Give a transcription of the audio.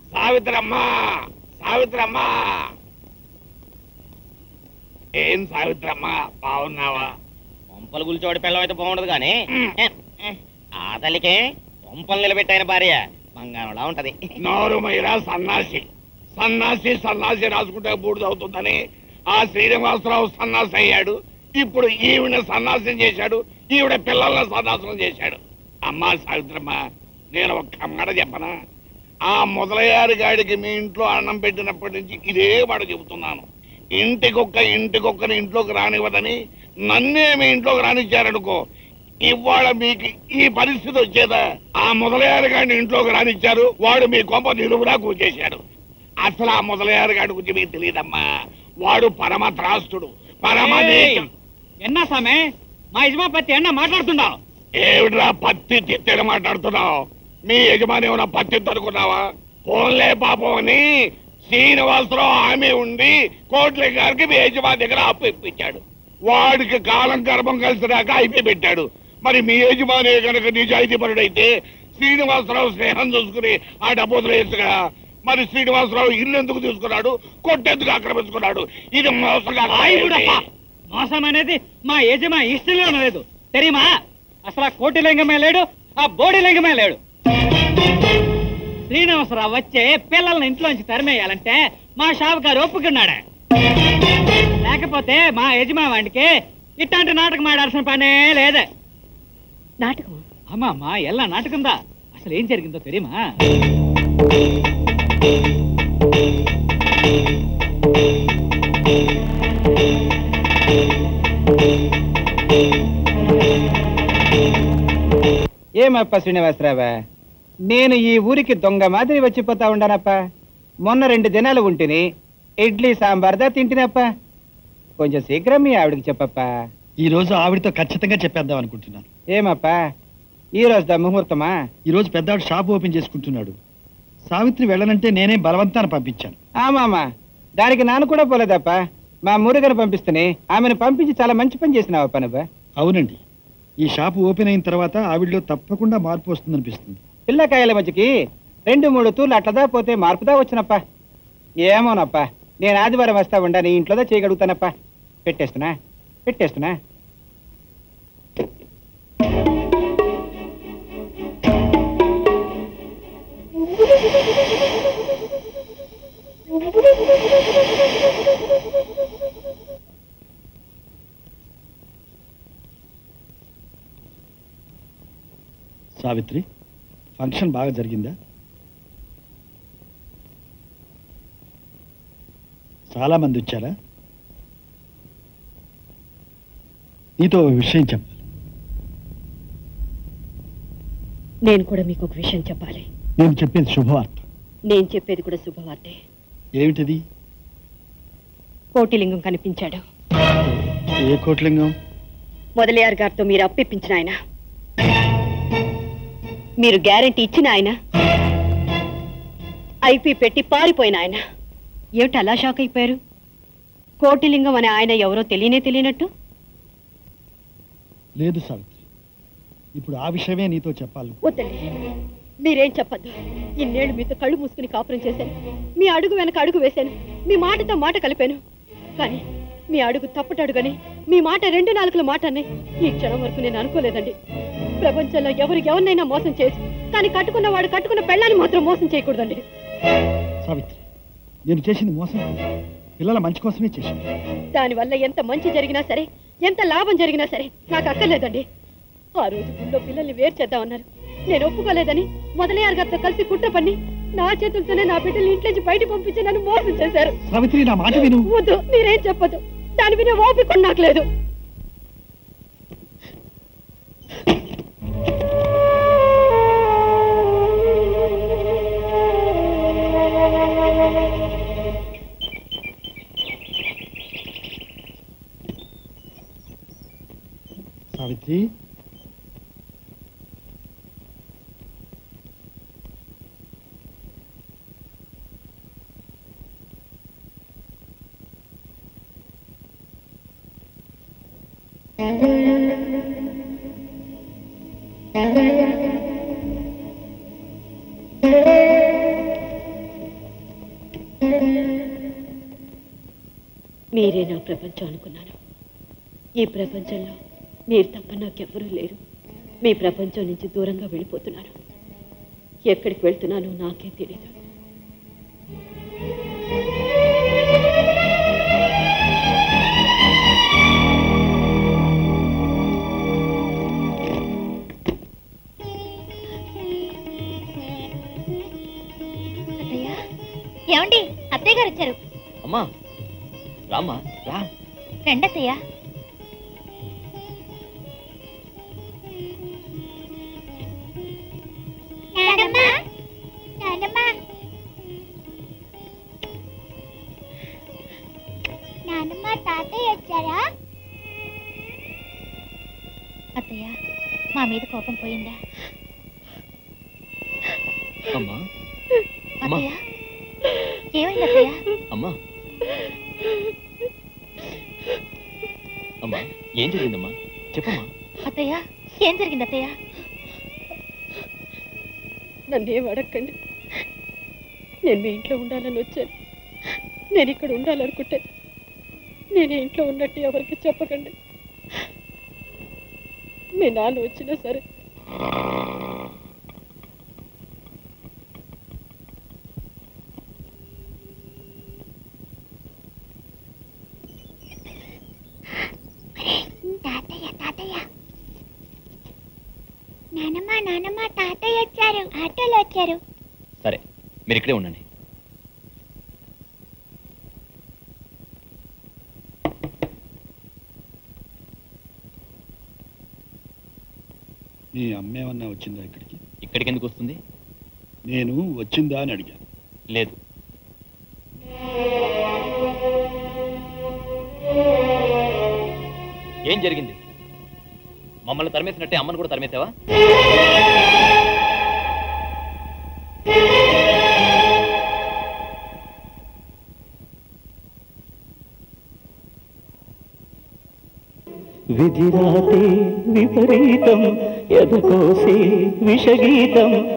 సావిత్రమ్మా సావిత్రమ్మా ఏం సావిత్రమ్మా బాగున్నావా పంపలు గుల్చోడి పిల్లం అయితే బాగుండదు కానీ ఆ తల్లికే పంపలు నిలబెట్టాయన భార్య బంగారంలా ఉంటది నోరు మైరా సన్నాసి సన్నాసి సన్నాసి రాసుకుంటే బూడిదవుతుందని ఆ శ్రీనివాసరావు సన్నాసి అయ్యాడు ఇప్పుడు ఈవిడ సన్నాసం చేశాడు ఈవిడ పిల్లల్ని సన్నాసనం చేశాడు అమ్మా సావిత్రమ్మ నేను ఒక్క మాట చెప్పనా ఆ మొదలయ్యారి గాడికి మీ ఇంట్లో అన్నం పెట్టినప్పటి నుంచి ఇదే మాట చెబుతున్నాను ఇంటికొక్క ఇంటికొక్కని ఇంట్లోకి రానివ్వదని నన్నే మీ ఇంట్లోకి రానిచ్చారనుకో ఇవాళ మీకు ఈ పరిస్థితి వచ్చేదా ఆ మొదలయ్యారు గాడిని ఇంట్లోకి రానిచ్చారు వాడు మీ కొంప నిలువురా కూర్చేశాడు అసలు ఆ మొదలయ్యారు గాడి గురించి మీకు తెలియదమ్మా వాడు పరమ త్రాస్తుడు పరమ నీచం. ఎన్నా సామే మా యజమా పత్తి ఎన్న మాట్లాడుతున్నావు ఏమిట్రా పత్తి తిత్తని మాట్లాడుతున్నావు మీ యజమాని ఏమైనా పత్తి తరుకున్నావా ఫోన్లే పాపం అని శ్రీనివాసరావు హామీ ఉండి కోట్ల గారికి మీ యజమాని దగ్గర అప్పు ఇప్పించాడు వాడికి కాలం గర్భం కలిసినాక ఐపీ పెట్టాడు మరి మీ యజమాని కనుక నిజాయితీ పరుడైతే శ్రీనివాసరావు స్నేహం చూసుకుని ఆ డబ్బు వదిలేయచ్చుగా మరి శ్రీనివాసరావు ఇల్లు ఎందుకు తీసుకున్నాడు కొట్టెందుకు ఆక్రమించుకున్నాడు ఇది మోసగా ఆయుడప్ప మోసం అనేది మా యజమా ఇష్టంలో లేదు తెరీమా అసలు ఆ కోటి లింగమే లేడు ఆ బోడి లింగమే లేడు శ్రీనివాసరావు వచ్చే పిల్లల్ని ఇంట్లోంచి తరిమేయాలంటే మా షాప్ గారు ఒప్పుకున్నాడా లేకపోతే మా యజమా వాడికి ఇట్లాంటి నాటకం ఆడాల్సిన పనే లేదే నాటకం అమ్మా అమ్మా ఎలా నాటకందా అసలు ఏం జరిగిందో తెలియమా ఏమప్ప శ్రీనివాసరావా నేను ఈ ఊరికి దొంగ మాదిరి వచ్చిపోతా ఉండానప్ప మొన్న రెండు దినాలు ఉంటిని ఇడ్లీ సాంబార్దా తింటినప్ప కొంచెం శీఘ్రం మీ ఆవిడకి చెప్పప్ప ఈ రోజు ఆవిడతో ఖచ్చితంగా చెప్పేద్దాం అనుకుంటున్నాను ఏమప్ప ఈ రోజు ముహూర్తమా ఈ రోజు పెద్దాడు షాప్ ఓపెన్ చేసుకుంటున్నాడు సావిత్రి వెళ్ళనంటే నేనే బలవంతాన్ని పంపించాను ఆమామా దానికి నాన్న కూడా పోలేదప్ప మా మురుగను పంపిస్తేనే ఆమెను పంపించి చాలా మంచి పని చేసినావప్ప నువ్వు అవునండి ఈ షాప్ ఓపెన్ అయిన తర్వాత ఆవిడలో తప్పకుండా మార్పు వస్తుందనిపిస్తుంది పిల్లకాయల మధ్యకి రెండు మూడు తూర్లు అట్లదా పోతే మార్పుదా వచ్చినప్ప ఏమోనప్ప నేను ఆదివారం వస్తా ఉండా నీ ఇంట్లోదా చేయగలుగుతానప్ప పెట్టేస్తున్నా పెట్టేస్తున్నా సావిత్రి ఫంక్షన్ బాగా జరిగిందా చాలా మంది వచ్చారా నీతో ఓ విషయం చెప్పాలి నేను కూడా మీకు ఒక విషయం చెప్పాలి నేను చెప్పేది శుభవార్త నేను చెప్పేది కూడా శుభవార్తే ఏమిటది కోటిలింగం కనిపించాడు ఏ కోట్లింగం మొదలయార్ గారితో మీరు అప్పిప్పించిన ఆయన మీరు గ్యారెంటీ ఇచ్చిన ఆయన ఐపీ పెట్టి పారిపోయిన ఆయన ఏమిటి అలా షాక్ అయిపోయారు కోటిలింగం అనే ఆయన ఎవరో తెలియనే తెలియనట్టు లేదు సావిత్రి ఇప్పుడు ఆ విషయమే నీతో చెప్పాలి వద్దండి మీరేం చెప్పద్దు ఇన్నేళ్ళు మీతో కళ్ళు మూసుకుని కాపురం చేశాను మీ అడుగు వెనక అడుగు వేశాను మీ మాటతో మాట కలిపాను కానీ మీ అడుగు తప్పటి అడుగని మీ మాట రెండు నాలుగుల మాట అని ఈ క్షణం వరకు నేను అనుకోలేదండి ప్రపంచంలో ఎవరు ఎవరినైనా మోసం చేయొచ్చు కానీ కట్టుకున్న వాడు కట్టుకున్న పెళ్ళాన్ని మాత్రం మోసం చేయకూడదండి సావిత్రి నేను చేసింది మోసం కాదు. పిల్లల మంచి కోసమే చేశాను దానివల్ల ఎంత మంచి జరిగినా సరే ఎంత లాభం జరిగినా సరే నాకు అక్కర్లేదండి ఆ రోజు గుళ్ళో పిల్లల్ని వేరు చేద్దామన్నారు నేను ఒప్పుకోలేదని మొదలయ్యారు గారితో కలిసి కుట్ర పన్ని నా చేతులతోనే నా బిడ్డల్ని ఇంట్లోంచి బయట పంపించి నన్ను మోసం చేశారు సావిత్రి నా మాట విను వద్దు మీరేం చెప్పదు దాని వినే ఓపిక కూడా నాకు లేదు సావిత్రి మీరే నా ప్రపంచం అనుకున్నాను ఈ ప్రపంచంలో మీరు తప్ప నాకెవ్వరూ లేరు మీ ప్రపంచం నుంచి దూరంగా వెళ్ళిపోతున్నాను ఎక్కడికి వెళ్తున్నానో నాకే తెలీదు అత్తయ్య ఏమండి అత్తయ్య గారు వచ్చారు అమ్మా రామ్మా రా రండి అత్తయ్య నానమ్మ నానమ్మ నానమ్మ తాతయ్య వచ్చారా అత్తయ్య మా మీద కోపం పోయిందా అమ్మా అమ్మా. అత్తయ్య ఏమైంది అత్తయ్య అమ్మా అమ్మా ఏం జరిగిందమ్మా చెప్పమ్మా అత్తయ్య ఏం జరిగింది అత్తయ్య నన్ను ఏం అడగండి నేను మీ ఇంట్లో ఉండాలని వచ్చాను నేను ఇక్కడ ఉండాలనుకుంటే నేను ఈ ఇంట్లో ఉన్నట్టు ఎవరికి చెప్పకండి మీ నాన్న వచ్చినా సరే తాతయ్య తాతయ్య నానమ్మ నానమ్మ తాతయ్య వచ్చారు ఆటోలో వచ్చారు సరే మీరు ఇక్కడే ఉండండి మీ అమ్మ ఏమన్నా వచ్చిందా ఇక్కడికి ఇక్కడికి ఎందుకు వస్తుంది నేను వచ్చిందా అని అడిగాను లేదు ఏం జరిగింది మమ్మల్ని తరిమేసినట్టే అమ్మను కూడా తరిమేసావా విధిరాతే విపరీతం ఎదకోసే విషగీతం